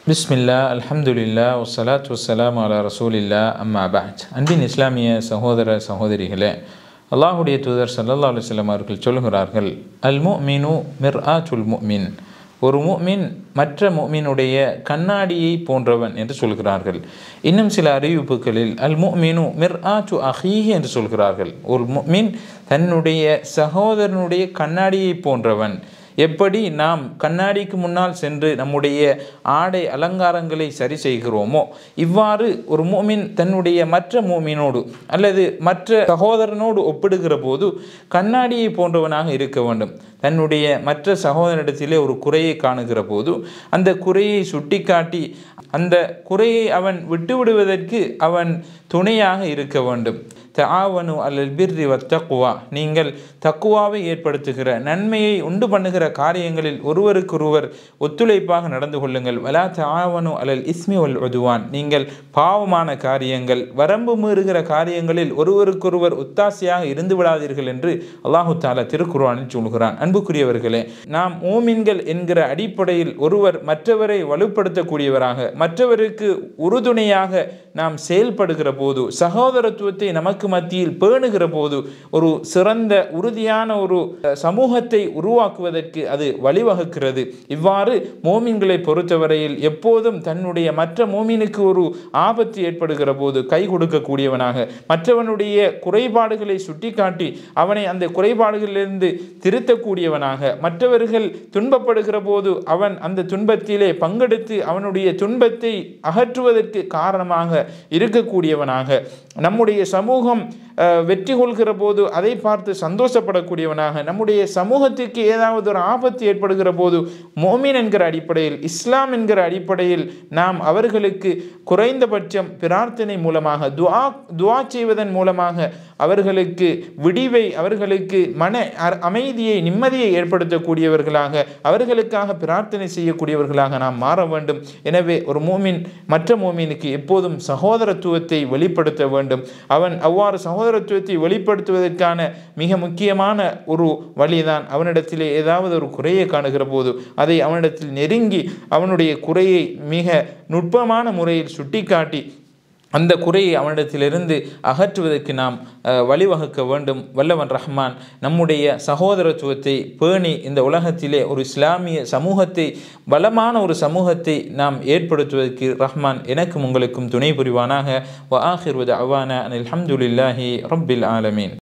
பிஸ்மில்லா அல்ஹம்துலில்லா வஸ்ஸலாத்து வஸ்ஸலாமு அலா ரசூலில்லா அம்மா பாத் அன்பின் இஸ்லாமிய சகோதர சகோதரிகளே அல்லாஹுடைய தூதர் சல்லல்லா அலுவலம் அவர்கள் சொல்கிறார்கள் அல் முஃமினு மிர் ஆச்சுல் முஃமின் ஒரு முஃமின் மற்ற முஃமினுடைய கண்ணாடியை போன்றவன் என்று சொல்கிறார்கள் இன்னும் சில அறிவிப்புகளில் அல் முஃமினு மிர் ஆச்சு அஹீஹி என்று சொல்கிறார்கள் ஒரு முஃமின் தன்னுடைய சகோதரனுடைய கண்ணாடியை போன்றவன் எப்படி நாம் கண்ணாடிக்கு முன்னால் சென்று நம்முடைய ஆடை அலங்காரங்களை சரி செய்கிறோமோ இவ்வாறு ஒரு மூமின் தன்னுடைய மற்ற மூமினோடு அல்லது மற்ற சகோதரனோடு ஒப்பிடுகிற போது கண்ணாடியை போன்றவனாக இருக்க வேண்டும் தன்னுடைய மற்ற சகோதரனிடத்திலே ஒரு குறையை காணுகிற போது அந்த குறையை சுட்டிக்காட்டி அந்த குறையை அவன் விட்டுவிடுவதற்கு அவன் துணையாக இருக்க வேண்டும் தாவனு அல்லல் பிர்ரி வத்தக்குவா நீங்கள் தக்குவாவை ஏற்படுத்துகிற நன்மையை உண்டு பண்ணுகிற காரியங்களில் ஒருவருக்கொருவர் ஒத்துழைப்பாக நடந்து கொள்ளுங்கள் வலா தாவனு அல்லல் இஸ்மி வல் உதுவான் நீங்கள் பாவமான காரியங்கள் வரம்பு மீறுகிற காரியங்களில் ஒருவருக்கொருவர் ஒத்தாசையாக இருந்து விடாதீர்கள் என்று அல்லாஹு தாலா திருக்குர்ஆனில் சொல்கிறான் அன்புக்குரியவர்களே நாம் ஓமின்கள் என்கிற அடிப்படையில் ஒருவர் மற்றவரை வலுப்படுத்தக்கூடியவராக மற்றவருக்கு உறுதுணையாக நாம் செயல்படுகிற போது சகோதரத்துவத்தை நமக்கு மத்தியில் பேணுகிற போது ஒரு சிறந்த உறுதியான ஒரு சமூகத்தை உருவாக்குவதற்கு அது வழிவகுக்கிறது இவ்வாறு மோமின்களை பொறுத்தவரையில் எப்போதும் தன்னுடைய மற்ற மோமினுக்கு ஒரு ஆபத்து ஏற்படுகிற போது கை கொடுக்கக்கூடியவனாக மற்றவனுடைய குறைபாடுகளை சுட்டிக்காட்டி அவனை அந்த குறைபாடுகளிலிருந்து திருத்தக்கூடியவனாக மற்றவர்கள் துன்பப்படுகிற போது அவன் அந்த துன்பத்திலே பங்கெடுத்து அவனுடைய துன்பத்தை அகற்றுவதற்கு காரணமாக இருக்கக்கூடியவனாக நம்முடைய சமூகம் வெற்றி கொள்கிற போது அதை பார்த்து சந்தோஷப்படக்கூடியவனாக நம்முடைய சமூகத்திற்கு ஏதாவது ஒரு ஆபத்து ஏற்படுகிற போது மோமின் என்கிற அடிப்படையில் இஸ்லாம் என்கிற அடிப்படையில் நாம் அவர்களுக்கு குறைந்தபட்சம் பிரார்த்தனை மூலமாக துவா துவா செய்வதன் மூலமாக அவர்களுக்கு விடிவை அவர்களுக்கு மன அமைதியை நிம்மதியை ஏற்படுத்தக்கூடியவர்களாக அவர்களுக்காக பிரார்த்தனை செய்யக்கூடியவர்களாக நாம் மாற வேண்டும் எனவே ஒரு மோமின் மற்ற மோமினுக்கு எப்போதும் சகோதரத்துவத்தை வெளிப்படுத்த வேண்டும் அவன் அவ்வாறு சகோதரத்துவத்தை வெளிப்படுத்துவதற்கான மிக முக்கியமான ஒரு வழிதான் அவனிடத்திலே ஏதாவது ஒரு குறையை காணுகிற போது அதை அவனிடத்தில் நெருங்கி அவனுடைய குறையை மிக நுட்பமான முறையில் சுட்டிக்காட்டி அந்த குறையை அவனிடத்திலிருந்து அகற்றுவதற்கு நாம் வழிவகுக்க வேண்டும் வல்லவன் ரஹ்மான் நம்முடைய சகோதரத்துவத்தை பேணி இந்த உலகத்திலே ஒரு இஸ்லாமிய சமூகத்தை பலமான ஒரு சமூகத்தை நாம் ஏற்படுத்துவதற்கு ரஹ்மான் எனக்கும் உங்களுக்கும் துணை புரிவானாக வ ஆஹிர்வது அவான அனில் அஹமதுல்லாஹி ரப்பில் ஆலமீன்